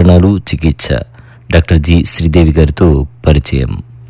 లక్షణాలు చికిత్స doctor G Sridevi గారితో పరిచయం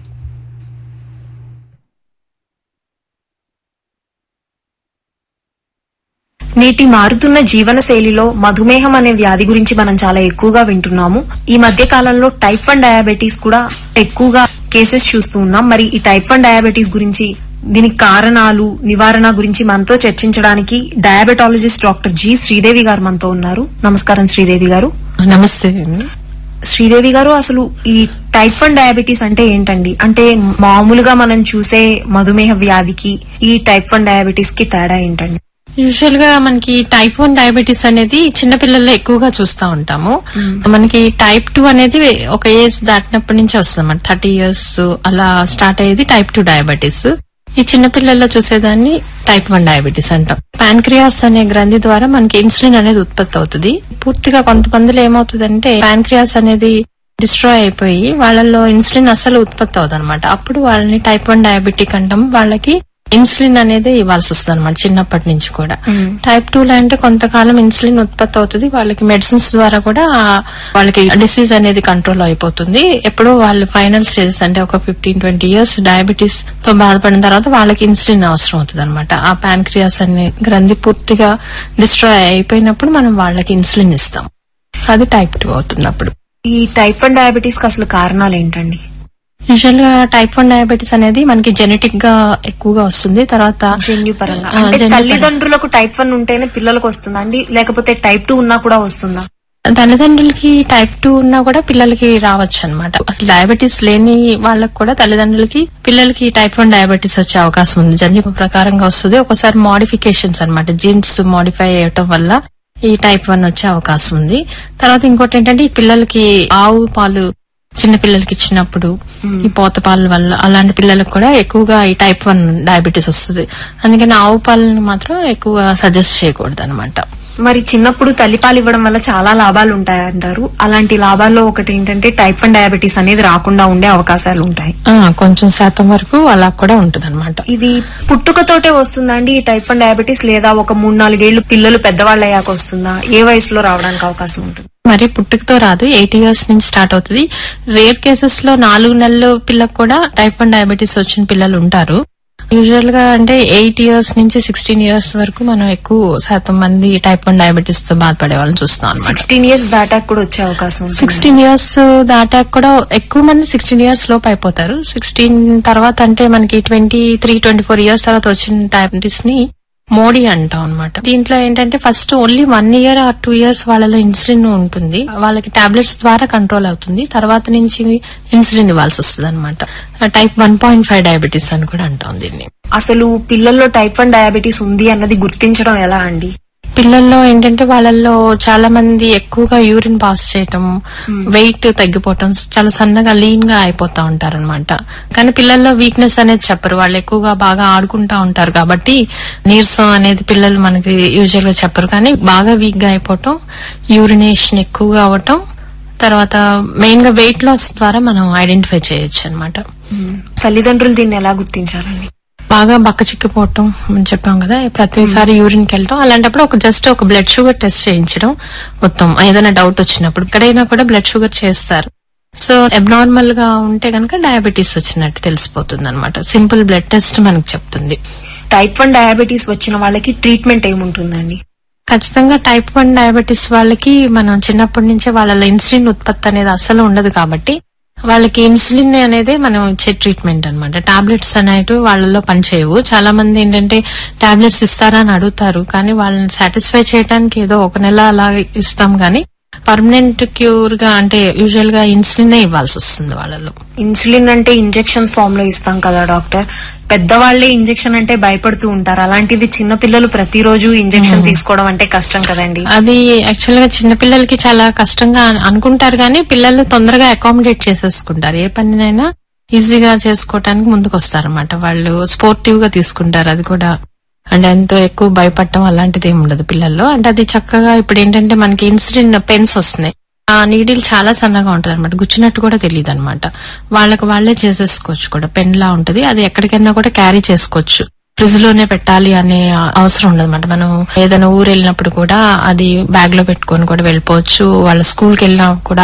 నేటి మారుతున్న జీవన శైలిలో మధుమేహం అనే వ్యాధి గురించి మనం చాలా ఎక్కువగా వింటున్నాము ఈ మధ్య కాలంలో టైప్ వన్ డయాబెటీస్ కూడా ఎక్కువగా కేసెస్ చూస్తూ ఉన్నాం మరి ఈ టైప్ వన్ డయాబెటీస్ గురించి దీనికి కారణాలు నివారణ గురించి మనతో చర్చించడానికి డయాబెటాలజిస్ట్ డాక్టర్ జి శ్రీదేవి గారు మనతో ఉన్నారు నమస్కారం శ్రీదేవి గారు నమస్తే అండి శ్రీదేవి గారు అసలు ఈ టైప్ వన్ డయాబెటీస్ అంటే ఏంటండి అంటే మామూలుగా మనం చూసే మధుమేహ వ్యాధికి ఈ టైప్ వన్ డయాబెటీస్ కి తేడా ఏంటండి యూజువల్ గా మనకి టైప్ వన్ డయాబెటీస్ అనేది చిన్నపిల్లల్లో ఎక్కువగా చూస్తూ ఉంటాము మనకి టైప్ టూ అనేది ఒక ఏజ్ దాటినప్పటి నుంచి వస్తుంది అన్నమాట థర్టీ ఇయర్స్ అలా స్టార్ట్ అయ్యేది టైప్ టూ డయాబెటీస్ ఈ చిన్నపిల్లల్లో చూసేదాన్ని టైప్ వన్ డయాబెటీస్ అంటాం పాన్క్రియాస్ అనే గ్రంథి ద్వారా మనకి ఇన్సులిన్ అనేది ఉత్పత్తి అవుతుంది పూర్తిగా కొంతమందిలో ఏమవుతుందంటే పాన్క్రియాస్ అనేది డిస్ట్రాయ్ అయిపోయి వాళ్ళల్లో ఇన్సులిన్ అసలు ఉత్పత్తి అవుతుంది అనమాట అప్పుడు వాళ్ళని టైప్ వన్ డయాబెటిక్ అంటాం వాళ్ళకి ఇన్సులిన్ అనేది ఇవ్వాల్సి వస్తుంది అనమాట చిన్నప్పటి నుంచి కూడా టైప్ టూ లో అంటే కొంతకాలం ఇన్సులిన్ ఉత్పత్తి అవుతుంది వాళ్ళకి మెడిసిన్స్ ద్వారా కూడా వాళ్ళకి డిసీజ్ అనేది కంట్రోల్ అయిపోతుంది ఎప్పుడో వాళ్ళు ఫైనల్ స్టేజెస్ అంటే ఒక ఫిఫ్టీన్ ట్వంటీ ఇయర్స్ డయాబెటీస్ తో బాధపడిన తర్వాత వాళ్ళకి ఇన్సులిన్ అవసరం అవుతుంది అనమాట ఆ పాన్క్రియాస్ అనే గ్రంథి పూర్తిగా డిస్ట్రాయ్ అయిపోయినప్పుడు మనం వాళ్ళకి ఇన్సులిన్ ఇస్తాం అది టైప్ టూ అవుతున్నప్పుడు ఈ టైప్ వన్ డయాబెటీస్ కి అసలు కారణాలు ఏంటండి యూజువల్ గా టైప్ వన్ డయాబెటీస్ అనేది మనకి జెనెటిక్ గా ఎక్కువగా వస్తుంది తర్వాత జన్యుపరంగా ఆ, అంటే జన్యుపరంగా. తల్లిదండ్రులకు టైప్ వన్ ఉంటేనే పిల్లలకు వస్తుందా అండి లేకపోతే టైప్ టూ ఉన్నా కూడా వస్తుందా తల్లిదండ్రులకి టైప్ టూ ఉన్నా కూడా పిల్లలకి రావచ్చు అనమాట అసలు డయాబెటీస్ లేని వాళ్ళకి కూడా తల్లిదండ్రులకి పిల్లలకి టైప్ వన్ డయాబెటీస్ వచ్చే అవకాశం ఉంది జన్యు ప్రకారంగా వస్తుంది ఒకసారి మోడిఫికేషన్స్ అన్నమాట జీన్స్ మోడిఫై అయ్యటం వల్ల ఈ టైప్ వన్ వచ్చే అవకాశం ఉంది తర్వాత ఇంకోటి ఏంటంటే ఈ పిల్లలకి ఆవు పాలు చిన్న పిల్లలకి ఇచ్చినప్పుడు ఈ పోత పాల వల్ల అలాంటి పిల్లలకు కూడా ఎక్కువగా ఈ టైప్ వన్ డయాబెటీస్ వస్తుంది అందుకని ఆవు పాలను మాత్రం ఎక్కువ సజెస్ట్ చేయకూడదు అనమాట మరి చిన్నప్పుడు తల్లిపాలు ఇవ్వడం వల్ల చాలా లాభాలు ఉంటాయంటారు అలాంటి లాభాల్లో ఒకటి ఏంటంటే టైప్ వన్ డయాబెటీస్ అనేది రాకుండా ఉండే అవకాశాలు ఉంటాయి కొంచెం శాతం వరకు అలా కూడా ఉంటది ఇది పుట్టుకతోటే వస్తుందా అండి ఈ టైప్ వన్ డయాబెటీస్ లేదా ఒక మూడు నాలుగేళ్లు పిల్లలు పెద్దవాళ్ళు అయ్యాక వస్తుందా ఏ వయసులో రావడానికి అవకాశం ఉంటుంది మరి పుట్టుకతో రాదు ఎయిట్ ఇయర్స్ నుంచి స్టార్ట్ అవుతుంది రేర్ కేసెస్ లో నాలుగు నెలల పిల్లకు కూడా టైప్ వన్ డయాబెటీస్ వచ్చిన పిల్లలు ఉంటారు యూజువల్ గా అంటే ఎయిట్ ఇయర్స్ నుంచి సిక్స్టీన్ ఇయర్స్ వరకు మనం ఎక్కువ శాతం మంది టైప్ వన్ డయాబెటీస్ తో బాధపడే వాళ్ళని చూస్తాం అనమాట సిక్స్టీన్ ఇయర్స్ దాటాక కూడా వచ్చే అవకాశం ఉంటుంది సిక్స్టీన్ ఇయర్స్ దాటాక కూడా ఎక్కువ మంది సిక్స్టీన్ ఇయర్స్ లోపు అయిపోతారు సిక్స్టీన్ తర్వాత అంటే మనకి twenty three twenty four years తర్వాత వచ్చిన డయాబెటీస్ ని మోడీ అంటాం అనమాట దీంట్లో ఏంటంటే first only one year or two years వాళ్ళలో ఇన్సులిన్ ఉంటుంది వాళ్ళకి టాబ్లెట్స్ ద్వారా కంట్రోల్ అవుతుంది తర్వాత నుంచి ఇన్సులిన్ ఇవ్వాల్సి వస్తుంది అనమాట type one point five diabetes అని కూడా అంటాం దీన్ని అసలు పిల్లల్లో టైప్ వన్ డయాబెటీస్ ఉంది అన్నది గుర్తించడం ఎలా అండి పిల్లల్లో ఏంటంటే వాళ్ళల్లో చాలా మంది ఎక్కువగా యూరిన్ పాస్ చేయటం వెయిట్ తగ్గిపోవటం చాలా సన్నగా లీన్ గా అయిపోతా ఉంటారు అనమాట కానీ పిల్లల్లో వీక్నెస్ అనేది చెప్పరు వాళ్ళు ఎక్కువగా బాగా ఆడుకుంటా ఉంటారు కాబట్టి నీరసం అనేది పిల్లలు మనకి యూజువల్ గా చెప్పరు కానీ బాగా వీక్ గా అయిపోవటం యూరినేషన్ ఎక్కువగా అవటం తర్వాత మెయిన్ గా వెయిట్ లాస్ ద్వారా మనం ఐడెంటిఫై చేయొచ్చు అనమాట తల్లిదండ్రులు దీన్ని ఎలా గుర్తించారండి బాగా బక్క చిక్కిపోవటం మనం చెప్పాం కదా ప్రతిసారి యూరిన్ కి వెళ్ళటం అలాంటప్పుడు ఒక జస్ట్ ఒక బ్లడ్ షుగర్ టెస్ట్ చేయించడం మొత్తం ఏదైనా డౌట్ వచ్చినప్పుడు ఎక్కడైనా కూడా బ్లడ్ షుగర్ చేస్తారు సో అబ్నార్మల్ గా ఉంటే కనుక డయాబెటీస్ వచ్చినట్టు తెలిసిపోతుంది అనమాట సింపుల్ బ్లడ్ టెస్ట్ మనకు చెప్తుంది టైప్ వన్ డయాబెటీస్ వచ్చిన వాళ్ళకి ట్రీట్మెంట్ ఏముంటుందండి ఖచ్చితంగా టైప్ వన్ డయాబెటీస్ వాళ్ళకి మనం చిన్నప్పటి నుంచే వాళ్ళ ఇన్సులిన్ ఉత్పత్తి అనేది అసలు ఉండదు కాబట్టి వాళ్ళకి ఇన్సులిన్ అనేది మనం ఇచ్చే ట్రీట్మెంట్ అనమాట టాబ్లెట్స్ అనేవి వాళ్ళలో పనిచేయవు చాలా మంది ఏంటంటే టాబ్లెట్స్ ఇస్తారా అని అడుగుతారు కానీ వాళ్ళని సాటిస్ఫై చేయడానికి ఏదో ఒక నెల అలా ఇస్తాం కానీ పర్మనెంట్ క్యూర్ గా అంటే యూజువల్ గా ఇన్సులిన్ ఇవ్వాల్సి వస్తుంది వాళ్ళలో ఇన్సులిన్ అంటే ఇంజెక్షన్స్ ఫామ్ లో ఇస్తాం కదా డాక్టర్ పెద్దవాళ్లే ఇంజెక్షన్ అంటే భయపడుతూ ఉంటారు అలాంటిది చిన్న పిల్లలు ప్రతిరోజు ఇంజెక్షన్ తీసుకోవడం అంటే కష్టం కదండి అది యాక్చువల్ గా చిన్న పిల్లలకి చాలా కష్టంగా అన్- అనుకుంటారు కానీ పిల్లలు తొందరగా అకామిడేట్ చేసేసుకుంటారు ఏ పనినైనా ఈజీగా చేసుకోవటానికి ముందుకు వస్తారన్నమాట వాళ్ళు స్పోర్టివ్ గా తీసుకుంటారు అది కూడా అంటే ఎంతో ఎక్కువ భయపడటం అలాంటిది ఏమి ఉండదు పిల్లల్లో అంటే అది చక్కగా ఇప్పుడు ఏంటంటే మనకి ఇన్సులిన్ పెన్స్ వస్తున్నాయి ఆ నీడిల్ చాలా సన్నగా ఉంటది అనమాట గుచ్చినట్టు కూడా తెలియదు అనమాట వాళ్ళకి వాళ్ళే చేసేసుకోవచ్చు కూడా పెన్ లా ఉంటది అది ఎక్కడికైనా కూడా క్యారీ చేసుకోవచ్చు ఫ్రిడ్జ్ లోనే పెట్టాలి అనే అవసరం ఉండదు అనమాట మనం ఏదైనా ఊరు వెళ్ళినప్పుడు కూడా అది బ్యాగ్ లో పెట్టుకొని కూడా వెళ్ళిపోవచ్చు వాళ్ళ స్కూల్ కి వెళ్ళినా కూడా